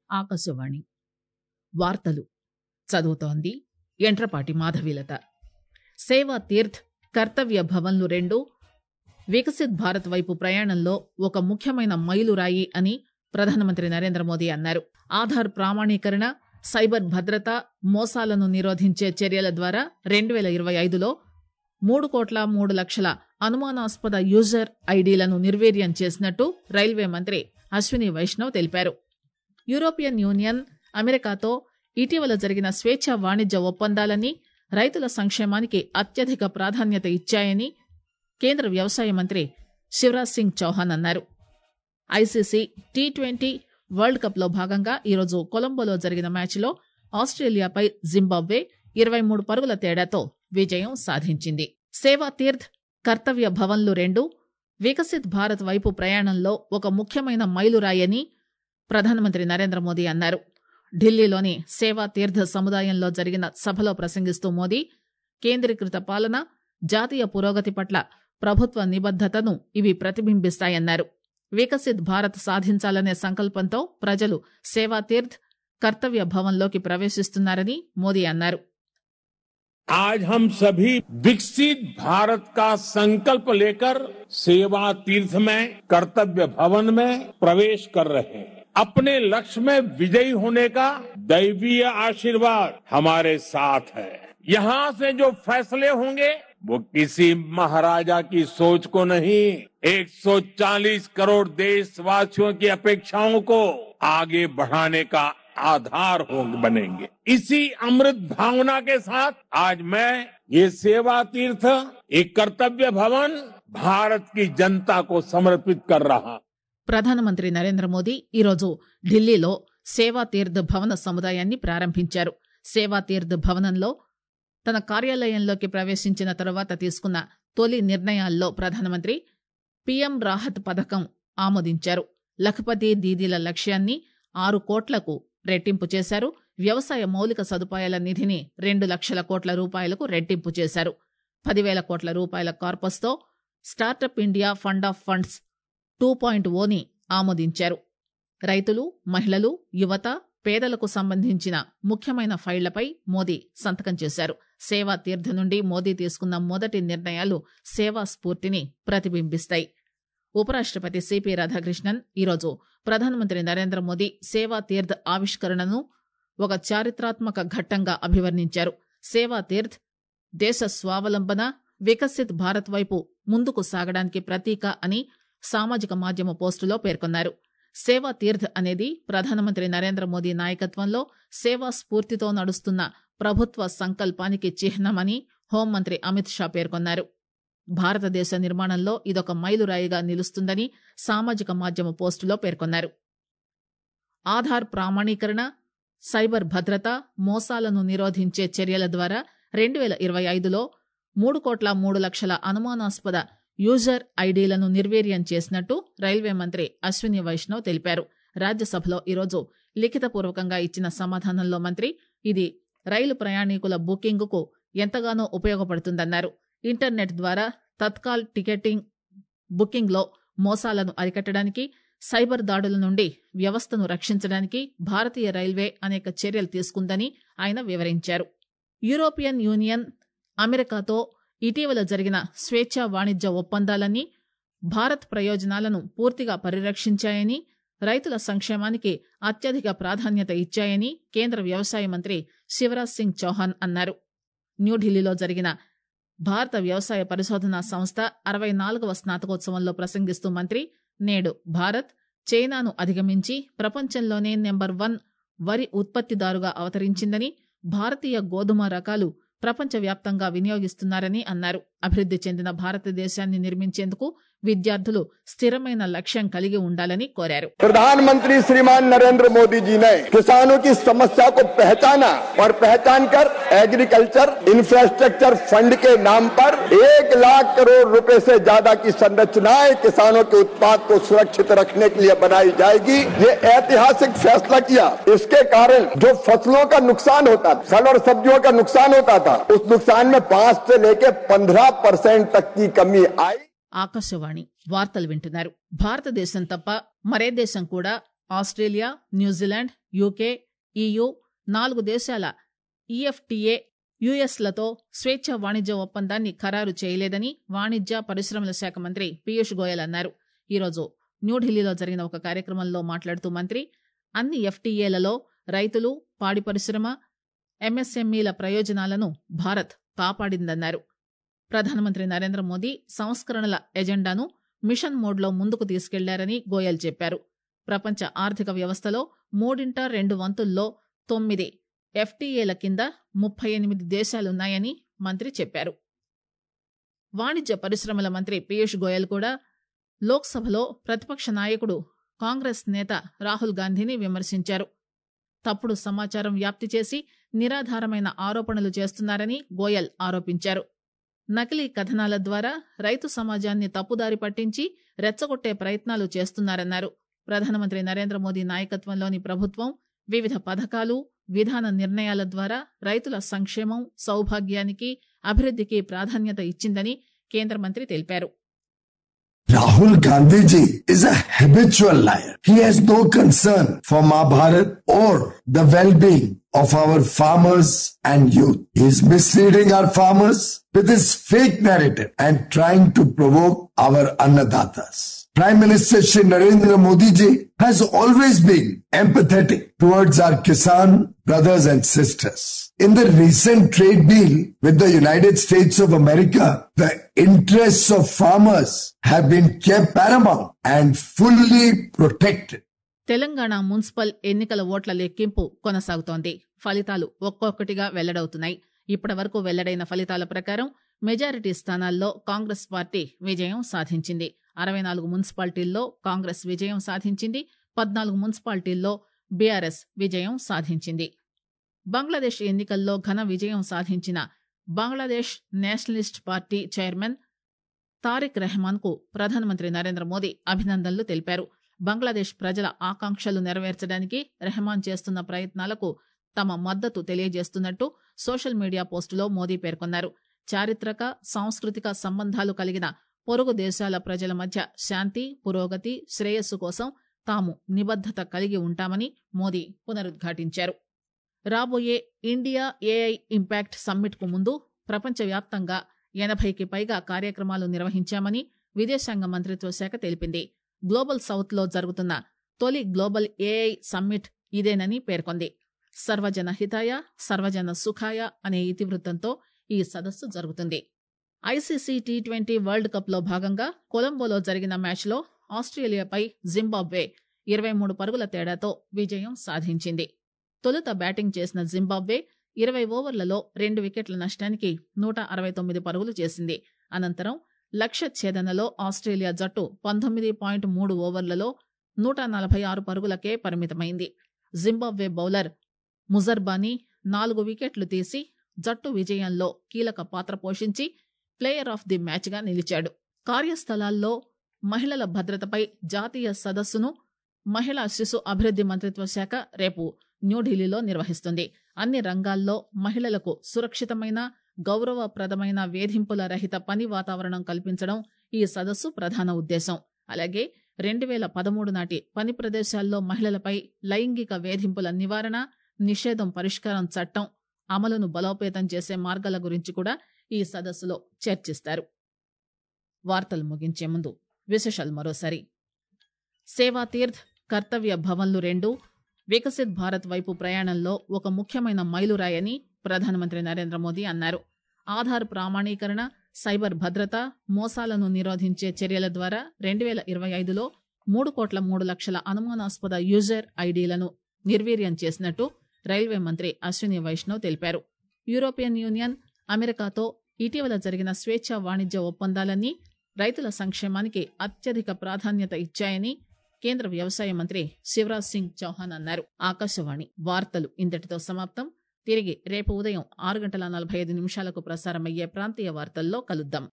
ఆకాశవాణి వార్తలు చదువుతోంది ఎంట్రపాటి మాధవీలత సేవా తీర్థ్ కర్తవ్య భవన్లు రెండు వికసిత్ భారత్ వైపు ప్రయాణంలో ఒక ముఖ్యమైన మైలురాయి అని ప్రధానమంత్రి నరేంద్ర మోదీ అన్నారు ఆధార్ ప్రామాణీకరణ సైబర్ భద్రత మోసాలను నిరోధించే చర్యల ద్వారా రెండు పేల ఇరవై ఐదులో మూడు కోట్ల మూడు లక్షల అనుమానాస్పద యూజర్ ఐడీలను నిర్వీర్యం చేసినట్టు రైల్వే మంత్రి అశ్విని వైష్ణవ్ తెలిపారు యూరోపియన్ యూనియన్ అమెరికాతో ఇటీవల జరిగిన స్వేచ్ఛా వాణిజ్య ఒప్పందాలన్నీ రైతుల సంక్షేమానికి అత్యధిక ప్రాధాన్యత ఇచ్చాయని కేంద్ర వ్యవసాయ మంత్రి శివరాజ్ సింగ్ చౌహాన్ అన్నారు ICC T twenty World Cup లో భాగంగా ఈరోజు కొలంబోలో జరిగిన మ్యాచ్లో ఆస్ట్రేలియాపై జింబాబ్వే ఇరవై మూడు పరుగుల తేడాతో విజయం సాధించింది సేవా తీర్థ్ కర్తవ్య భవన్లు రెండు వికసిత్ భారత్ వైపు ప్రయాణంలో ఒక ముఖ్యమైన మైలురాయని ప్రధానమంత్రి నరేంద్ర మోదీ అన్నారు ఢిల్లీలోని సేవా తీర్థ సముదాయంలో జరిగిన సభలో ప్రసంగిస్తూ మోదీ కేంద్రీకృత పాలన జాతీయ పురోగతి పట్ల ప్రభుత్వ నిబద్దతను ఇవి ప్రతిబింబిస్తాయన్నారు వికసిత్ భారత్ సాధించాలనే సంకల్పంతో ప్రజలు సేవా తీర్థ్ కర్తవ్య భవన్లోకి ప్రవేశిస్తున్నారని మోదీ అన్నారు आज हम सभी विकसित भारत का संकल्प लेकर सेवा तीर्थ में कर्तव्य भवन में प्रवेश कर रहे हैं अपने लक्ष्य में विजयी होने का दैवीय आशीर्वाद हमारे साथ है यहाँ से जो फैसले होंगे वो किसी महाराजा की सोच को नहीं 140 करोड़ देशवासियों की अपेक्षाओं को आगे बढ़ाने का आधार हो बनेंगे इसी अमृत भावना के साथ आज मैं ये सेवा तीर्थ एक कर्तव्य भवन भारत की जनता को समर्पित कर रहा ప్రధానమంత్రి నరేంద్ర మోదీ ఈరోజు ఢిల్లీలో సేవా తీర్థ్ భవన సముదాయాన్ని ప్రారంభించారు సేవా తీర్థ్ భవనంలో తన కార్యాలయంలోకి ప్రవేశించిన తరువాత తీసుకున్న తొలి నిర్ణయాల్లో ప్రధానమంత్రి పీఎం రాహత్ పథకం ఆమోదించారు లఖపతి దీదీల లక్ష్యాన్ని ఆరు కోట్లకు రెట్టింపు చేశారు వ్యవసాయ మౌలిక సదుపాయాల నిధిని రెండు లక్షల కోట్ల రూపాయలకు రెట్టింపు చేశారు పదివేల కోట్ల రూపాయల కార్పస్తో startup India fund of funds two point ఓని ఆమోదించారు రైతులు మహిళలు యువత పేదలకు సంబంధించిన ముఖ్యమైన ఫైళ్లపై మోదీ సంతకం చేశారు సేవా తీర్థ నుండి మోదీ తీసుకున్న మొదటి నిర్ణయాలు సేవా స్ఫూర్తిని ప్రతిబింబిస్తాయి ఉపరాష్టపతి సిపి రాధాకృష్ణన్ ఈరోజు ప్రధానమంత్రి నరేంద్ర మోదీ సేవా తీర్థ్ ఆవిష్కరణను ఒక చారిత్రాత్మక ఘట్టంగా అభివర్ణించారు సేవా తీర్థ్ దేశ స్వావలంబన వికసిత్ భారత్ వైపు ముందుకు సాగడానికి ప్రతీక అని సామాజిక మాధ్యమ పోస్టులో పేర్కొన్నారు సేవా తీర్థ్ అనేది ప్రధానమంత్రి నరేంద్ర మోదీ నాయకత్వంలో సేవా స్ఫూర్తితో నడుస్తున్న ప్రభుత్వ సంకల్పానికి చిహ్నమని హోంమంత్రి అమిత్ షా పేర్కొన్నారు భారతదేశ నిర్మాణంలో ఇదొక మైలురాయిగా నిలుస్తుందని సామాజిక మాధ్యమ పోస్టులో పేర్కొన్నారు ఆధార్ ప్రామాణీకరణ సైబర్ భద్రత మోసాలను నిరోధించే చర్యల ద్వారా రెండు వేల ఇరవై ఐదులో మూడు కోట్ల మూడు లక్షల అనుమానాస్పద యూజర్ ఐడీలను నిర్వీర్యం చేసినట్టు రైల్వే మంత్రి అశ్విని వైష్ణవ్ తెలిపారు రాజ్యసభలో ఈరోజు లిఖితపూర్వకంగా ఇచ్చిన సమాధానంలో మంత్రి ఇది రైలు ప్రయాణికుల బుకింగుకు ఎంతగానో ఉపయోగపడుతుందన్నారు ఇంటర్నెట్ ద్వారా తత్కాల్ టికెటింగ్ బుకింగ్లో మోసాలను అరికట్టడానికి సైబర్ దాడుల నుండి వ్యవస్థను రక్షించడానికి భారతీయ రైల్వే అనేక చర్యలు తీసుకుందని ఆయన వివరించారు యూరోపియన్ యూనియన్ అమెరికాతో ఇటీవల జరిగిన స్వేచ్ఛా వాణిజ్య ఒప్పందాలన్నీ భారత్ ప్రయోజనాలను పూర్తిగా పరిరక్షించాయని రైతుల సంక్షేమానికి అత్యధిక ప్రాధాన్యత ఇచ్చాయని కేంద్ర వ్యవసాయ మంత్రి శివరాజ్ సింగ్ చౌహాన్ అన్నారు న్యూఢిల్లీలో జరిగిన భారత వ్యవసాయ పరిశోధనా సంస్థ అరవై నాలుగవ స్నాతకోత్సవంలో ప్రసంగిస్తూ మంత్రి నేడు భారత్ చైనాను అధిగమించి ప్రపంచంలోనే నెంబర్ వన్ వరి ఉత్పత్తిదారుగా అవతరించిందని భారతీయ గోధుమ రకాలు ప్రపంచవ్యాప్తంగా వినియోగిస్తున్నారని అన్నారు అభివృద్ది చెందిన భారతదేశాన్ని నిర్మించేందుకు విద్యార్థులు స్థిరమైన లక్ష్యం కలిగి ఉండాలని కోరారు प्रधानमंत्री श्रीमान नरेंद्र मोदी जी ने किसानों की समस्या को पहचाना और पहचान कर एग्रीकल्चर इंफ्रास्ट्रक्चर फंड के नाम पर एक लाख करोड़ रुपए से ज्यादा की संरचनाएं किसानों के उत्पाद को सुरक्षित रखने के लिए बनाई जाएगी ये ऐतिहासिक फैसला किया इसके कारण जो फसलों का नुकसान होता था फल और सब्जियों का नुकसान होता था उस नुकसान में पांच से लेकर पंद्रह परसेंट तक की कमी आई ఆకాశవాణి వార్తలు వింటున్నారు భారతదేశం తప్ప మరే దేశం కూడా ఆస్ట్రేలియా న్యూజిలాండ్ యూకే ఈయూ నాలుగు దేశాల ఈఎఫ్టీఏ యుఎస్లతో స్వేచ్ఛ వాణిజ్య ఒప్పందాన్ని ఖరారు చేయలేదని వాణిజ్య పరిశ్రమల శాఖ మంత్రి పీయూష్ గోయల్ అన్నారు ఈరోజు న్యూఢిల్లీలో జరిగిన ఒక కార్యక్రమంలో మాట్లాడుతూ మంత్రి అన్ని ఎఫ్టీఏలలో రైతులు పాడి పరిశ్రమ ఎంఎస్ఎంఈల ప్రయోజనాలను భారత్ కాపాడిందన్నారు ప్రధానమంత్రి నరేంద్ర మోదీ సంస్కరణల ఎజెండాను మిషన్ మోడ్లో ముందుకు తీసుకెళ్లారని గోయల్ చెప్పారు ప్రపంచ ఆర్థిక వ్యవస్థలో మూడింట రెండు వంతుల్లో తొమ్మిది ఎఫ్టీఏల కింద ముప్పై ఎనిమిది దేశాలున్నాయని మంత్రి చెప్పారు వాణిజ్య పరిశ్రమల మంత్రి పీయూష్ గోయల్ కూడా లోక్సభలో ప్రతిపక్ష నాయకుడు కాంగ్రెస్ నేత రాహుల్ గాంధీని విమర్శించారు తప్పుడు సమాచారం వ్యాప్తి చేసి నిరాధారమైన ఆరోపణలు చేస్తున్నారని గోయల్ ఆరోపించారు నకిలీ కథనాల ద్వారా రైతు సమాజాన్ని తప్పుదారి పట్టించి రెచ్చగొట్టే ప్రయత్నాలు చేస్తున్నారన్నారు ప్రధానమంత్రి నరేంద్ర మోదీ నాయకత్వంలోని ప్రభుత్వం వివిధ పథకాలు విధాన నిర్ణయాల ద్వారా రైతుల సంక్షేమం సౌభాగ్యానికి అభివృద్ధికి ప్రాధాన్యత ఇచ్చిందని కేంద్ర మంత్రి తెలిపారు Rahul Gandhi ji is a habitual liar. He has no concern for Mahabharat or the well-being of our farmers and youth. He is misleading our farmers with his fake narrative and trying to provoke our annadatas. Prime Minister Shri Narendra Modi ji has always been empathetic towards our Kisan brothers and sisters. In the recent trade deal with the United States of America, the interests of farmers have been kept paramount and fully protected. Telangana municipal ఎన్నికల ఓట్ల లెక్కింపు కొనసాగుతోంది ఫలితాలు ఒక్కొక్కటిగా వెల్లడవుతున్నాయి ఇప్పటి వరకు వెల్లడైన ఫలితాల ప్రకారం మెజారిటీ స్థానాల్లో కాంగ్రెస్ పార్టీ విజయం సాధించింది అరవై నాలుగు మున్సిపాలిటీల్లో కాంగ్రెస్ విజయం సాధించింది పద్నాలుగు మున్సిపాలిటీల్లో బీఆర్ఎస్ విజయం సాధించింది బంగ్లాదేశ్ ఎన్నికల్లో ఘన విజయం సాధించిన Bangladesh nationalist party chairman Tarique Rahman కు ప్రధానమంత్రి నరేంద్ర మోదీ అభినందనలు తెలిపారు బంగ్లాదేశ్ ప్రజల ఆకాంక్షలు నెరవేర్చడానికి రెహమాన్ చేస్తున్న ప్రయత్నాలకు తమ మద్దతు తెలియజేస్తున్నట్టు సోషల్ మీడియా పోస్టులో మోదీ పేర్కొన్నారు చారిత్రక సాంస్కృతిక సంబంధాలు కలిగిన పొరుగు దేశాల ప్రజల మధ్య శాంతి పురోగతి శ్రేయస్సు కోసం తాము నిబద్దత కలిగి ఉంటామని మోదీ పునరుద్ఘాటించారు రాబోయే ఇండియా ఏఐ ఇంపాక్ట్ సమ్మిట్ కు ముందు ప్రపంచవ్యాప్తంగా ఎనభైకి పైగా కార్యక్రమాలు నిర్వహించామని విదేశాంగ మంత్రిత్వ శాఖ తెలిపింది గ్లోబల్ సౌత్ లో జరుగుతున్న తొలి గ్లోబల్ ఏఐ సమ్మిట్ ఇదేనని పేర్కొంది సర్వజన హితాయ సర్వజన సుఖాయ అనే ఇతివృత్తంతో ఈ సదస్సు జరుగుతుంది ICC T twenty World Cup లో భాగంగా కొలంబోలో జరిగిన మ్యాచ్లో ఆస్ట్రేలియాపై జింబాబ్వే ఇరవై మూడు పరుగుల తేడాతో విజయం సాధించింది తొలుత బ్యాటింగ్ చేసిన జింబాబ్వే ఇరవై ఓవర్లలో రెండు వికెట్ల నష్టానికి నూట అరవై తొమ్మిది పరుగులు చేసింది అనంతరం లక్ష్య ఛేదనలో ఆస్ట్రేలియా జట్టు పంతొమ్మిది పాయింట్ మూడు ఓవర్లలో నూట నలభై ఆరు పరుగులకే పరిమితమైంది జింబాబ్వే బౌలర్ ముజర్బానీ నాలుగు వికెట్లు తీసి జట్టు విజయంలో కీలక పాత్ర పోషించి ప్లేయర్ ఆఫ్ ది మ్యాచ్ గా నిలిచాడు కార్యస్థలాల్లో మహిళల భద్రతపై జాతీయ సదస్సును మహిళా శిశు అభివృద్ది మంత్రిత్వ శాఖ రేపు న్యూఢిల్లీలో నిర్వహిస్తుంది అన్ని రంగాల్లో మహిళలకు సురక్షితమైన గౌరవప్రదమైన వేధింపుల రహిత పని వాతావరణం కల్పించడం ఈ సదస్సు ప్రధాన ఉద్దేశం అలాగే రెండు వేల పదమూడు నాటి పని ప్రదేశాల్లో మహిళలపై లైంగిక వేధింపుల నివారణ నిషేధం పరిష్కారం చట్టం అమలును బలోపేతం చేసే మార్గాల గురించి కూడా ఈ సదస్సులో చర్చిస్తారు వార్తలు ముగించే ముందు విశేషాలు మరోసారి సేవా తీర్థ్ కర్తవ్య భవన్లు రెండు వికసిత్ భారత్ వైపు ప్రయాణంలో ఒక ముఖ్యమైన మైలురాయని ప్రధానమంత్రి నరేంద్ర మోదీ అన్నారు ఆధార్ ప్రామాణీకరణ సైబర్ భద్రత మోసాలను నిరోధించే చర్యల ద్వారా రెండు వేల ఇరవై ఐదులో మూడు కోట్ల మూడు లక్షల అనుమానాస్పద యూజర్ ఐడీలను నిర్వీర్యం చేసినట్టు రైల్వే మంత్రి అశ్విని వైష్ణవ్ తెలిపారు యూరోపియన్ యూనియన్ అమెరికాతో ఇటీవల జరిగిన స్వేచ్ఛ వాణిజ్య ఒప్పందాలన్నీ రైతుల సంక్షేమానికి అత్యధిక ప్రాధాన్యత ఇచ్చాయని కేంద్ర వ్యవసాయ మంత్రి శివరాజ్ సింగ్ చౌహాన్ అన్నారు ఆకాశవాణి వార్తలు ఇంతటితో సమాప్తం తిరిగి రేపు ఉదయం ఆరు గంటల నలభై ఐదు నిమిషాలకు ప్రసారమయ్యే ప్రాంతీయ వార్తల్లో కలుద్దాం